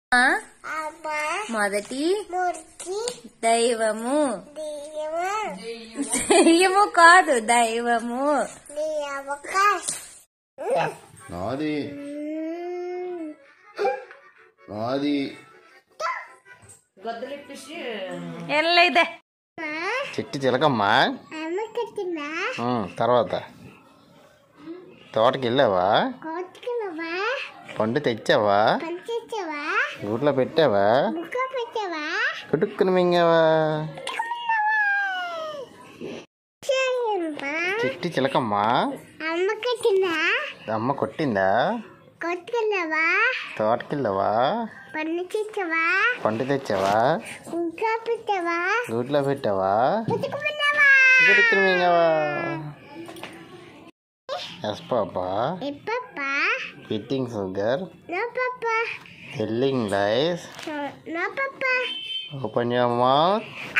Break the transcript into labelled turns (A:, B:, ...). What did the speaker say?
A: ఆ,
B: అబ్బా
A: మొదటి
B: మురికి
A: దైవము
B: దియ్యము
A: దెయ్యము కాదు దైవము
B: నీ అవకాశం
C: నాది నాది
A: ఎల్లైతే
C: చెట్టు చిలకమ్మా
B: అమ్మ కట్టినా
C: ఉమ్, తర్వాత తోటకి వెళ్ళావా
B: కోతుకులవా
C: పండు తెచ్చావా
B: పంచేసావా
C: ఊట్లో పెట్టావా
B: ముక్క పెట్టావా
C: కుటుక్కుని మింగావా
B: చేయమ్మా
C: చెట్టు చిలకమ్మా
B: అమ్మ కట్టినా
C: అమ్మ కొట్టిందా
B: కోతుకులవా
C: తోటకి వెళ్ళావా
B: పన్ను చేసావా
C: పండు తెచ్చావా
B: ఇంకా పెట్టావా
C: గూట్లో పెట్టావా
B: పుట్టుకున్నావా
C: కుటుక్కుని మింగావా ఎస్ పాపా
B: ఎప్పప్పా
C: eating sugar
B: no papa
C: telling lies
B: no papa
C: open your mouth